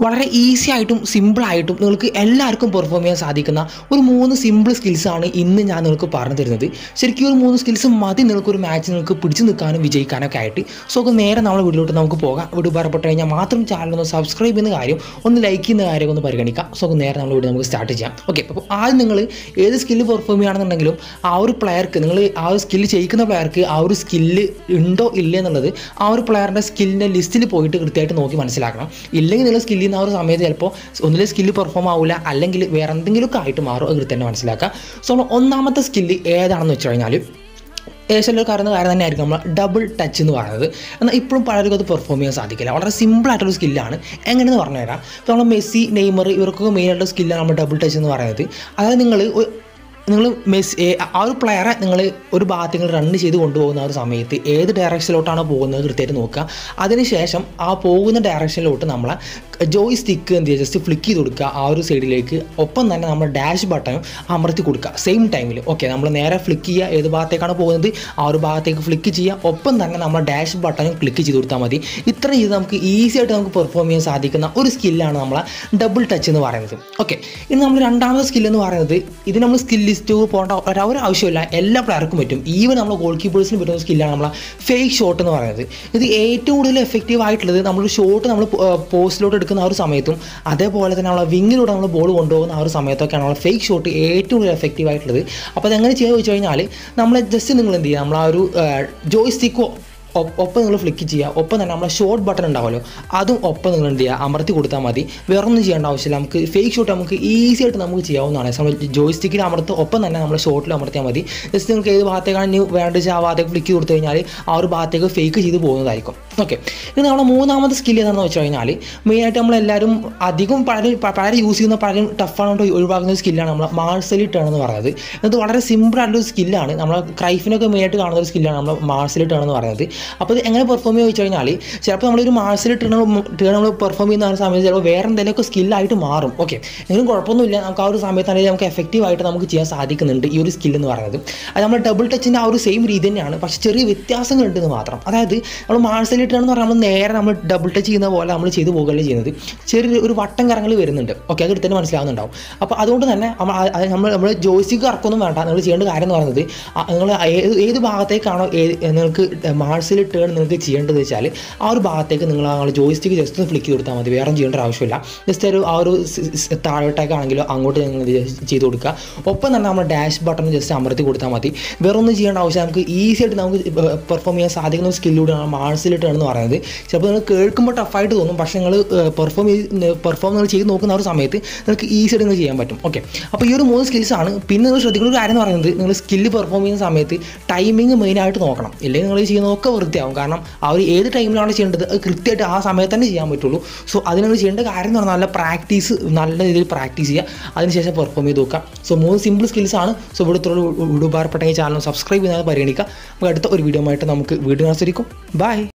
വളരെ ഈസി ആയിട്ടും സിമ്പിളായിട്ടും നിങ്ങൾക്ക് എല്ലാവർക്കും പെർഫോം ചെയ്യാൻ സാധിക്കുന്ന ഒരു മൂന്ന് സിമ്പിൾ സ്കിൽസാണ് ഇന്ന് ഞാൻ നിങ്ങൾക്ക് പറഞ്ഞു തരുന്നത് ശരിക്കും ഒരു മൂന്ന് സ്കിൽസ് മതി നിങ്ങൾക്ക് ഒരു മാച്ച് നിങ്ങൾക്ക് പിടിച്ചു നിൽക്കാനും വിജയിക്കാനൊക്കെ ആയിട്ട് സോ ഒക്കെ നേരെ നമ്മുടെ വീട്ടിലോട്ട് നമുക്ക് പോകാം വീട് ഉപകാരപ്പെട്ട് കഴിഞ്ഞാൽ മാത്രം ചാനൽ ഒന്ന് സബ്സ്ക്രൈബ് ചെയ്യുന്ന കാര്യം ഒന്ന് ലൈക്ക് ചെയ്യുന്ന കാര്യം ഒന്ന് പരിഗണിക്കാം സോ ഒക്കെ നേരെ നമ്മുടെ വീട് നമുക്ക് സ്റ്റാർട്ട് ചെയ്യാം ഓക്കെ അപ്പോൾ ആദ്യം നിങ്ങൾ ഏത് സ്കില്ല് പെർഫോം ചെയ്യുകയാണെന്നുണ്ടെങ്കിലും ആ ഒരു പ്ലെയർക്ക് നിങ്ങൾ ആ ഒരു സ്കില്ല് ചെയ്യിക്കുന്ന പ്ലെയർക്ക് ആ ഒരു സ്കില്ല് ഉണ്ടോ ഇല്ലേ എന്നുള്ളത് ആ ഒരു പ്ലെയറിൻ്റെ സ്കില്ലിൻ്റെ ലിസ്റ്റിൽ പോയിട്ട് കൃത്യമായിട്ട് നോക്കി മനസ്സിലാക്കണം ഇല്ലെങ്കിൽ നിങ്ങൾ സ്കില്ല് ചെയ്യുന്ന ആ ഒരു സമയത്ത് ചിലപ്പോൾ ഒന്നിലെ സ്കില്ല് പെർഫോം ആവില്ല അല്ലെങ്കിൽ വേറെ എന്തെങ്കിലുമൊക്കെ ആയിട്ട് മാറും അത് കൃത്യം തന്നെ മനസ്സിലാക്കുക സോ നമ്മൾ ഒന്നാമത്തെ സ്കില്ല് ഏതാണെന്ന് വെച്ച് കഴിഞ്ഞാൽ ഏകദേശം എല്ലാവർക്കും അറിയുന്ന കാര്യം തന്നെയായിരിക്കും നമ്മൾ ഡബിൾ ടച്ച് എന്ന് പറയുന്നത് എന്നാൽ ഇപ്പോഴും പലർക്കും അത് പെർഫോം ചെയ്യാൻ സാധിക്കില്ല വളരെ സിമ്പിൾ ആയിട്ടുള്ള സ്കില്ലാണ് എങ്ങനെയെന്ന് പറഞ്ഞുതരാം ഇപ്പോൾ നമ്മൾ മെസ്സി നെയ്മർ ഇവർക്കൊക്കെ മെയിൻ ആയിട്ടുള്ള സ്കില്ലാണ് നമ്മൾ ഡബിൾ ടച്ച് എന്ന് പറയുന്നത് അതായത് നിങ്ങൾ നിങ്ങൾ മെസ് ഏ- ആ ഒരു പ്ലെയറെ നിങ്ങൾ ഒരു ഭാഗത്ത് നിങ്ങൾ റൺ ചെയ്ത് കൊണ്ടുപോകുന്ന ആ ഒരു സമയത്ത് ഏത് ഡയറക്ഷനിലോട്ടാണോ പോകുന്നത് കൃത്യമായിട്ട് നോക്കുക അതിനുശേഷം ആ പോകുന്ന ഡയറക്ഷനിലോട്ട് നമ്മളെ ജോയ് സ്റ്റിക്ക് എന്ത് ചെയ്യുക ജസ്റ്റ് ഫ്ലിക്ക് ചെയ്ത് കൊടുക്കുക ആ ഒരു സൈഡിലേക്ക് ഒപ്പം തന്നെ നമ്മൾ ഡാഷ് ബട്ടണും അമർത്തി കൊടുക്കുക സെയിം ടൈമിൽ ഓക്കെ നമ്മൾ നേരെ ഫ്ലിക്ക് ചെയ്യുക ഏത് ഭാഗത്തേക്കാണ് പോകുന്നത് ആ ഒരു ഭാഗത്തേക്ക് ഫ്ലിക്ക് ചെയ്യുക ഒപ്പം തന്നെ നമ്മൾ ഡാഷ് ബട്ടണും ക്ലിക്ക് ചെയ്ത് കൊടുത്താൽ മതി ഇത്ര ചെയ്ത് നമുക്ക് ഈസി ആയിട്ട് നമുക്ക് പെർഫോം ചെയ്യാൻ സാധിക്കുന്ന ഒരു സ്കില്ലാണ് നമ്മളെ ഡബിൾ ടച്ച് എന്ന് പറയുന്നത് ഓക്കെ ഇനി നമ്മൾ രണ്ടാമത്തെ സ്കില്ല് എന്ന് പറയുന്നത് ഇത് നമ്മൾ സ്കിൽ ലിസ്റ്റ് പോകേണ്ട ഒരു ഒരു ആവശ്യമില്ല എല്ലാ പ്ലെയർക്കും പറ്റും ഈവൻ നമ്മൾ ഗോൾ കീപ്പേഴ്സിന് പറ്റുന്ന സ്കില്ലാണ് നമ്മളെ ഫേക്ക് ഷോട്ട് എന്ന് പറയുന്നത് ഇത് ഏറ്റവും കൂടുതൽ എഫക്റ്റീവ് ആയിട്ടുള്ളത് നമ്മൾ ഷോട്ട് നമ്മൾ പോസ്റ്റിലോട്ട് എടുക്കുന്ന ആ ഒരു സമയത്തും അതേപോലെ തന്നെ നമ്മളെ വിങ്ങിലൂടെ നമ്മൾ ബോൾ കൊണ്ടുപോകുന്ന ആ ഒരു സമയത്തൊക്കെയാണ് നമ്മൾ ഫേക്ക് ഷോട്ട് ഏറ്റവും കൂടുതൽ എഫക്റ്റീവ് ആയിട്ടുള്ളത് അപ്പോൾ അതെങ്ങനെ ചെയ്യാൻ വെച്ച് കഴിഞ്ഞാൽ നമ്മൾ ജസ്റ്റ് നിങ്ങൾ എന്ത് ചെയ്യുക നമ്മൾ ആ ഒരു ജോയ് സ്റ്റിക്കോ ഒ- ഒപ്പം നിങ്ങൾ ഫ്ലിക്ക് ചെയ്യുക ഒപ്പം തന്നെ നമ്മളെ ഷോർട്ട് ബട്ടൺ ഉണ്ടാവുമല്ലോ അതും ഒപ്പം നിങ്ങൾ എന്ത് ചെയ്യുക അമർത്തി കൊടുത്താൽ മതി വേറെ ഒന്നും ചെയ്യേണ്ട ആവശ്യമില്ല നമുക്ക് ഫേക്ക് ഷോട്ട് നമുക്ക് ഈസി ആയിട്ട് നമുക്ക് ചെയ്യാവുന്നതാണ് നമ്മൾ ജോയ് സ്റ്റിക്കിൽ അമർത്ത് ഒപ്പം തന്നെ നമ്മൾ ഷോട്ടിൽ അമർത്തിയാൽ മതി ജസ്റ്റ് നിങ്ങൾക്ക് ഏത് ഭാഗത്തേക്കാണ് ഇനി വേണ്ട വെച്ചാൽ ആ ഭാഗത്തേക്ക് ഫ്ലിക്ക് കൊടുത്തു കഴിഞ്ഞാൽ ആ ഒരു ഭാഗത്തേക്ക് ഫേക്ക് ചെയ്ത് പോകുന്നതായിരിക്കും ഓക്കെ ഇനി നമ്മുടെ മൂന്നാമത്തെ സ്കിൽ ഏതാണെന്ന് വെച്ച് കഴിഞ്ഞാൽ മെയിനായിട്ട് നമ്മളെല്ലാവരും അധികം പലരും പ- പലരും യൂസ് ചെയ്യുന്ന പലരും ടഫാണ് ഒഴിവാക്കുന്ന സ്കില്ലാണ് നമ്മൾ മാർസലി ടേൺ എന്ന് പറയുന്നത് ഇത് വളരെ സിമ്പിൾ ആയിട്ടുള്ള സ്കില്ലാണ് നമ്മൾ ക്രൈഫിനൊക്കെ മെയിനായിട്ട് കാണുന്ന ഒരു സ്കില്ലാണ് നമ്മൾ മാർസലി ടേൺ എന്ന് പറയുന്നത് അപ്പോൾ ഇത് എങ്ങനെ പെർഫോം ചെയ്യുക വെച്ച് കഴിഞ്ഞാൽ ചിലപ്പോൾ നമ്മളൊരു മാർസലി ടേൺ ടേൺ നമ്മൾ പെർഫോം ചെയ്യുന്ന ആ ഒരു സമയത്ത് ചിലപ്പോൾ വേറെ എന്തെങ്കിലുമൊക്കെ സ്കില്ലായിട്ട് മാറും ഓക്കെ എങ്കിലും കുഴപ്പമൊന്നുമില്ല നമുക്ക് ആ ഒരു സമയത്താണെങ്കിൽ നമുക്ക് എഫക്റ്റീവ് ആയിട്ട് നമുക്ക് ചെയ്യാൻ സാധിക്കുന്നുണ്ട് ഈ ഒരു സ്കിൽ എന്ന് പറയുന്നത് അത് നമ്മൾ ഡബിൾ ടച്ചിൻ്റെ ആ ഒരു സെയിം രീതി തന്നെയാണ് പക്ഷേ ചെറിയ വ്യത്യാസങ്ങളുണ്ട് എന്ന് മാത്രം അതായത് നമ്മൾ മാർസലി ടേൺ എന്ന് പറഞ്ഞാൽ നമ്മൾ നേരെ നമ്മൾ ഡബിൾ ടച്ച് ചെയ്യുന്ന പോലെ നമ്മൾ ചെയ്തു പോകുകയല്ലേ ചെയ്യുന്നത് ചെറിയ ഒരു വട്ടം കറങ്ങൾ വരുന്നുണ്ട് ഓക്കെ അത് തന്നെ മനസ്സിലാവുന്നുണ്ടാവും അപ്പോൾ അതുകൊണ്ട് തന്നെ നമ്മൾ ആ- അത് നമ്മൾ നമ്മൾ ജോയിസ്റ്റിക്ക് ഇറക്കൊന്നും വേണ്ട നിങ്ങൾ ചെയ്യേണ്ട കാര്യം എന്ന് പറയുന്നത് ആ നിങ്ങൾ ഏത് ഏത് ഭാഗത്തേക്കാണോ ഏത് നിങ്ങൾക്ക് മാർസിൽ ടേൺ നിങ്ങൾക്ക് ചെയ്യേണ്ടത് വെച്ചാൽ ആ ഒരു ഭാഗത്തേക്ക് നിങ്ങൾ ആ ജോയിസ്റ്റിക്ക് ജസ്റ്റ് ഒന്ന് ഫ്ലിക്ക് ചെയ്ത് കൊടുത്താൽ മതി വേറെ ഒന്നും ചെയ്യേണ്ട ഒരു ആവശ്യമില്ല ജസ്റ്റ് ഒരു ആ ഒരു സ് സ് താഴോട്ടേക്കാണെങ്കിലോ അങ്ങോട്ട് നിങ്ങൾ ഇത് ചെയ്ത് കൊടുക്കുക ഒപ്പം തന്നെ നമ്മൾ ഡാഷ് ബട്ടൺ ജസ്റ്റ് അമർത്തി കൊടുത്താൽ മതി വേറെ ഒന്നും ചെയ്യേണ്ട ആവശ്യം നമുക്ക് ഈസി ആയിട്ട് നമുക്ക് പെർഫോം ചെയ്യാൻ സാധിക്കുന്ന ഒരു സ്കില്ലൂടെയാണ് മാർസിൽ ടേൺ എന്ന് പറയുന്നത് ചിലപ്പോൾ നിങ്ങൾ കേൾക്കുമ്പോൾ ടഫായിട്ട് തോന്നും പക്ഷേ നിങ്ങൾ പെർഫോം ചെയ്ത് പെർഫോം നിങ്ങൾ ചെയ്ത് നോക്കുന്ന ആ ഒരു സമയത്ത് നിങ്ങൾക്ക് ഈസി ആയിട്ട് നിങ്ങൾ ചെയ്യാൻ പറ്റും ഓക്കെ അപ്പോൾ ഈ ഒരു മൂന്ന് സ്കിൽസ് ആണ് പിന്നെ നിങ്ങൾ ശ്രദ്ധിക്കുന്ന ഒരു കാര്യം എന്ന് പറയുന്നത് നിങ്ങൾ സ്കില്ല് പെർഫോം ചെയ്യുന്ന സമയത്ത് ടൈമിംഗ് മെയിനായിട്ട് നോക്കണം ഇല്ലെങ്കിൽ നിങ്ങൾ ചെയ്യുന്നതൊക്കെ വൃത്തിയാവും കാരണം ആ ഒരു ഏത് ടൈമിലാണ് ചെയ്യേണ്ടത് അത് കൃത്യമായിട്ട് ആ സമയത്ത് തന്നെ ചെയ്യാൻ പറ്റുള്ളൂ സോ അതിന് നിങ്ങൾ ചെയ്യേണ്ട കാര്യം എന്ന് പറഞ്ഞാൽ നല്ല പ്രാക്ടീസ് നല്ല രീതിയിൽ പ്രാക്ടീസ് ചെയ്യുക അതിനുശേഷം പെർഫോം ചെയ്ത് നോക്കുക സോ മൂന്ന് സിമ്പിൾ സ്കിൽസ് ആണ് സോ ഇവിടുത്തെ ഉപകാരപ്പെട്ടെങ്കിൽ ചാനൽ സബ്സ്ക്രൈബ് ചെയ്യുന്നത് പരിഗണിക്കുക നമുക്ക് അടുത്ത ഒരു വീഡിയോ ആയിട്ട് നമുക്ക് വീഡിയോ ആസ്വദിക്കും ബൈ